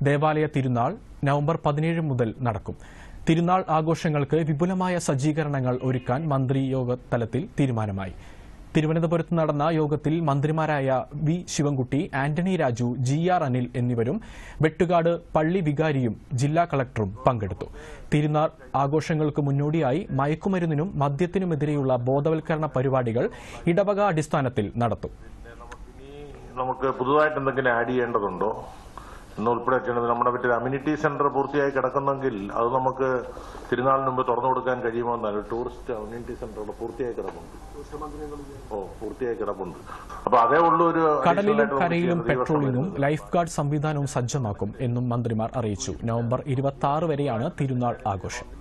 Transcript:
ദേവാലയ തിരുനാൾ നവംബർ പതിനേഴ് മുതൽ നടക്കും തിരുനാൾ ആഘോഷങ്ങൾക്ക് വിപുലമായ സജ്ജീകരണങ്ങൾ ഒരുക്കാൻ മന്ത്രി യോഗ തലത്തിൽ തീരുമാനമായി തിരുവനന്തപുരത്ത് നടന്ന യോഗത്തിൽ മന്ത്രിമാരായ V Sivankutty Antony Raju G R Anil എന്നിവരും വെട്ടുകാട് പള്ളി വികാരിയും ജില്ലാ കളക്ടറും പങ്കെടുത്തു തിരുനാൾ ആഘോഷങ്ങൾക്ക് മുന്നോടിയായി മയക്കുമരുന്നിനും മദ്യത്തിനുമെതിരെയുള്ള ബോധവൽക്കരണ പരിപാടികൾ ഇടവക അടിസ്ഥാനത്തിൽ നടത്തും നമുക്ക് പുതുതായിട്ട് എന്തെങ്കിലും ആഡ് ചെയ്യേണ്ടതുണ്ടോ എന്ന് ഉൾപ്പെടെ ചെയ്യണത് നമ്മുടെ മറ്റേ അമ്യൂണിറ്റി സെന്റർ പൂർത്തിയായി കിടക്കുന്നെങ്കിൽ അത് നമുക്ക് തിരുനാളിന് മുമ്പ് തുറന്നു കൊടുക്കാൻ കഴിയുമോ എന്നാണ് ടൂറിസ്റ്റ് അമ്യൂണിറ്റി സെന്റർ പൂർത്തിയായി കിടപ്പുണ്ട് ഓ പൂർത്തിയായി കിടപ്പുണ്ട് അപ്പൊ അതേ ഉള്ളൂ ഒരു കടലിലും additional ആയിട്ട് നമുക്ക് കരയിലും ചെയ്യുന്നത് ഈ വർഷം പെട്രോളിംഗും വരുന്നത്. ലൈഫ് ഗാർഡ് സംവിധാനവും സജ്ജമാക്കും എന്നും മന്ത്രിമാർ അറിയിച്ചു നവംബർ ഇരുപത്തി വരെയാണ് തിരുനാൾ ആഘോഷം